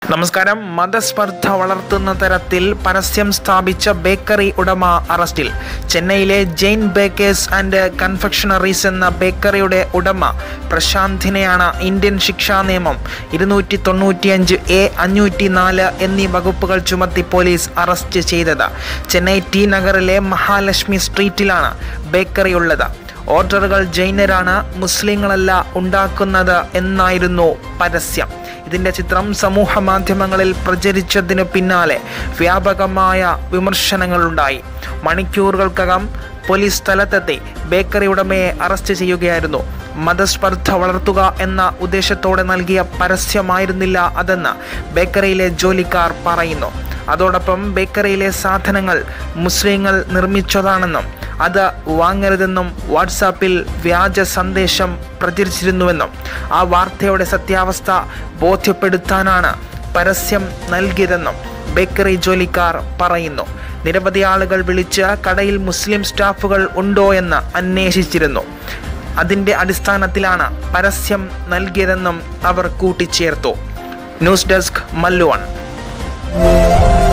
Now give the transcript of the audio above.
നമസ്കാരം മതസ്പർദ്ധ വളർത്തുന്ന തരത്തിൽ പരസ്യം സ്ഥാപിച്ച ബേക്കറി ഉടമ അറസ്റ്റിൽ ചെന്നൈയിലെ ജെയിൻ ബേക്കേഴ്സ് ആൻഡ് കൺഫെക്ഷണറീസ് എന്ന ബേക്കറിയുടെ ഉടമ പ്രശാന്തിനെയാണ് ഇന്ത്യൻ ശിക്ഷാ നിയമം ഇരുന്നൂറ്റി തൊണ്ണൂറ്റിയഞ്ച് എ അഞ്ഞൂറ്റി നാല് എന്നീ വകുപ്പുകൾ ചുമത്തി പോലീസ് അറസ്റ്റ് ചെയ്തത് ചെന്നൈ ടി നഗറിലെ മഹാലക്ഷ്മി സ്ട്രീറ്റിലാണ് ബേക്കറി ഉള്ളത് ഓർഡറുകൾ ജൈനരാണ് മുസ്ലിങ്ങളല്ല ഉണ്ടാക്കുന്നത് എന്നായിരുന്നു പരസ്യം ഇതിന്റെ ചിത്രം സമൂഹ മാധ്യമങ്ങളിൽ പ്രചരിച്ചതിന് പിന്നാലെ വ്യാപകമായ വിമർശനങ്ങളുണ്ടായി മണിക്കൂറുകൾക്കകം പോലീസ് സ്ഥലത്തെത്തി ബേക്കറി ഉടമയെ അറസ്റ്റ് ചെയ്യുകയായിരുന്നു മതസ്പർദ്ധ വളർത്തുക എന്ന ഉദ്ദേശത്തോടെ നൽകിയ പരസ്യമായിരുന്നില്ല അതെന്ന് ബേക്കറിയിലെ ജോലിക്കാർ പറയുന്നു അതോടൊപ്പം ബേക്കറിയിലെ സാധനങ്ങൾ മുസ്ലിങ്ങൾ നിർമ്മിച്ചതാണെന്നും അത് വാങ്ങരുതെന്നും വാട്സാപ്പിൽ വ്യാജ സന്ദേശം പ്രചരിച്ചിരുന്നുവെന്നും ആ വാർത്തയുടെ സത്യാവസ്ഥ ബോധ്യപ്പെടുത്താനാണ് പരസ്യം നൽകിയതെന്നും ബേക്കറി ജോലിക്കാർ പറയുന്നു നിരവധി ആളുകൾ വിളിച്ച് കടയിൽ മുസ്ലിം സ്റ്റാഫുകൾ ഉണ്ടോ എന്ന് അന്വേഷിച്ചിരുന്നു അതിൻ്റെ അടിസ്ഥാനത്തിലാണ് പരസ്യം നൽകിയതെന്നും അവർ കൂട്ടിച്ചേർത്തു ന്യൂസ് ഡെസ്ക് മല്ലുവൺ